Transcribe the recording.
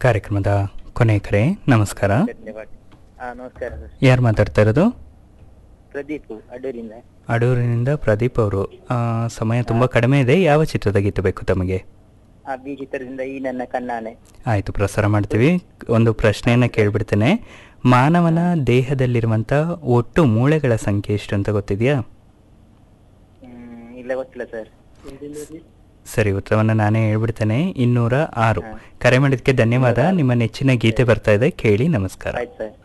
ಕಾರ್ಯಕ್ರಮದ ಕೊನೆಯ ಕರೆ ನಮಸ್ಕಾರ ಧನ್ಯವಾದ ಹಾ ನಮಸ್ಕಾರ ಸರ್ ಯಾರು ಮಾತಾಡ್ತಾ ಇರೋದು ಪ್ರದೀಪ್ ಅಡೂರಿಂದ ಅಡೂರಿನಿಂದ ಪ್ರದೀಪ್ ಅವರು ಆ, ಸಮಯ ತುಂಬ ಕಡಿಮೆ ಇದೆ ಯಾವ ಚಿತ್ರದ ಗೀತೆ ಬೇಕು ತಮಗೆ ಆ ಬಿ ಚಿತ್ರದಿಂದ ಈ ನನ್ನ ಕಣ್ಣಾನೆ ಆಯಿತು ಪ್ರಸಾರ ಮಾಡ್ತೀವಿ ಒಂದು ಪ್ರಶ್ನೆಯನ್ನು ಕೇಳಿಬಿಡ್ತೇನೆ ಮಾನವನ ದೇಹದಲ್ಲಿರುವಂಥ ಒಟ್ಟು ಮೂಳೆಗಳ ಸಂಖ್ಯೆ ಎಷ್ಟು ಅಂತ ಗೊತ್ತಿದೆಯಾ ಹ್ಮ್ ಇಲ್ಲ ಗೊತ್ತಿಲ್ಲ ಸರ್ ಸರಿ ಉತ್ತರವನ್ನು ನಾನೇ ಹೇಳ್ಬಿಡ್ತೇನೆ ಇನ್ನೂರ ಆರು ಹಾ. ಕರೆ ಮಾಡಿದ್ದಕ್ಕೆ ಧನ್ಯವಾದ ನಿಮ್ಮ ನೆಚ್ಚಿನ ಗೀತೆ ಬರ್ತಾ ಇದೆ ಕೇಳಿ ನಮಸ್ಕಾರ ಆಯ್ತು ಸರ್